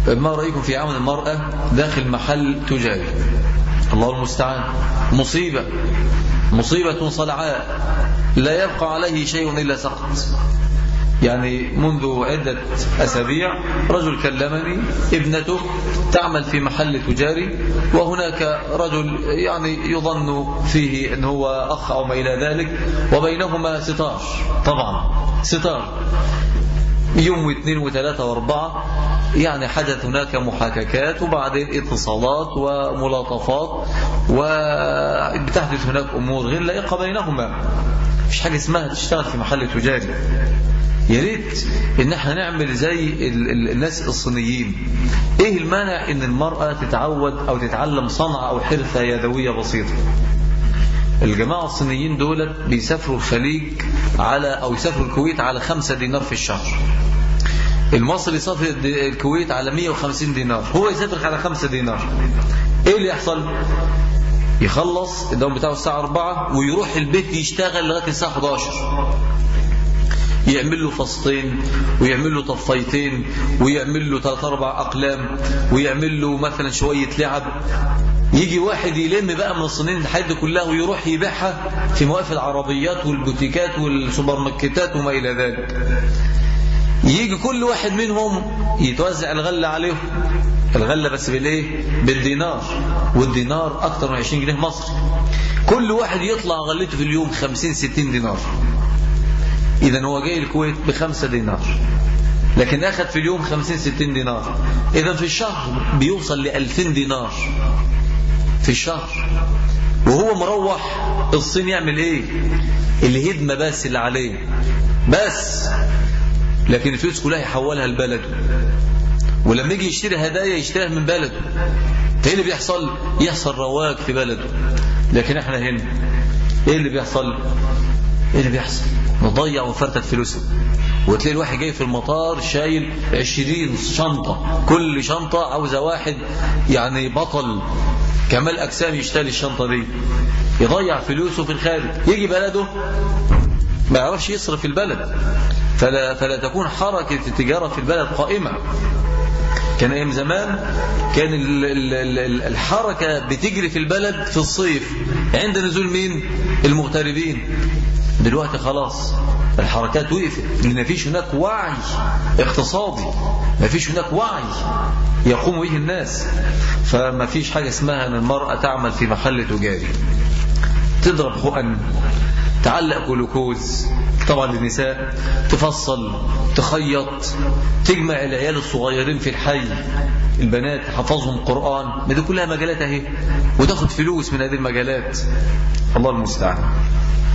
ما رأيكم في عمل المرأة داخل محل تجاري الله المستعان مصيبة مصيبة صلعاء لا يبقى عليه شيء إلا سقط يعني منذ عدة أسابيع رجل كلمني ابنته تعمل في محل تجاري وهناك رجل يعني يظن فيه أنه هو أخ أو ما إلى ذلك وبينهما ستار طبعا ستار يوم واثنين وثلاثة واربعة يعني حدث هناك محاككات وبعدين اتصالات وملاطفات وبتحدث هناك أمور غير لائقة بينهما مش حاجة اسمها تشتغل في محل تجاري يا ريت ان احنا نعمل زي الناس الصينيين ايه المانع ان المرأة تتعود او تتعلم صنعة او حرفة يدوية بسيطة الجماعة الصينيين دولت بيسافروا الخليج على او يسافروا الكويت على خمسة دينار في الشهر المصري يسافر الكويت على 150 دينار هو يسافر على خمسة دينار ايه اللي يحصل يخلص الدوام بتاعه الساعة 4 ويروح البيت يشتغل لغاية الساعة 11 يعمل له فصتين ويعمل له طفيتين ويعمل له ثلاث اربع اقلام ويعمل له مثلا شويه لعب يجي واحد يلم بقى من الصينيين الحاجات دي كلها ويروح يبيعها في مواقف العربيات والبوتيكات والسوبر ماركتات وما الى ذلك يجي كل واحد منهم يتوزع الغله عليهم الغله بس بالايه بالدينار والدينار اكثر من 20 جنيه مصري كل واحد يطلع غلته في اليوم 50 60 دينار إذا هو جاي الكويت بخمسة دينار لكن أخذ في اليوم خمسين ستين دينار إذا في الشهر بيوصل لألفين دينار في الشهر وهو مروح الصين يعمل إيه الهدمة بس اللي عليه بس لكن الفلوس كلها يحولها لبلده ولما يجي يشتري هدايا يشتريها من بلده ايه اللي بيحصل يحصل رواج في بلده لكن احنا هنا ايه اللي بيحصل ايه اللي بيحصل نضيع وفرتت فلوسه وتلاقي الواحد جاي في المطار شايل عشرين شنطة كل شنطة عاوزة واحد يعني بطل كمال أجسام يشتري الشنطة دي يضيع فلوسه في الخارج يجي بلده ما يعرفش يصرف البلد فلا, فلا تكون حركة التجارة في البلد قائمة كان أيام زمان كان الحركة بتجري في البلد في الصيف عند نزول مين المغتربين دلوقتي خلاص الحركات وقفت لان مفيش هناك وعي اقتصادي مفيش هناك وعي يقوم به الناس فما فيش حاجة اسمها ان المرأة تعمل في محل تجاري تضرب حقن تعلق جلوكوز طبعا للنساء تفصل تخيط تجمع العيال الصغيرين في الحي البنات تحفظهم قرآن ما دي كلها مجالات اهي وتاخد فلوس من هذه المجالات الله المستعان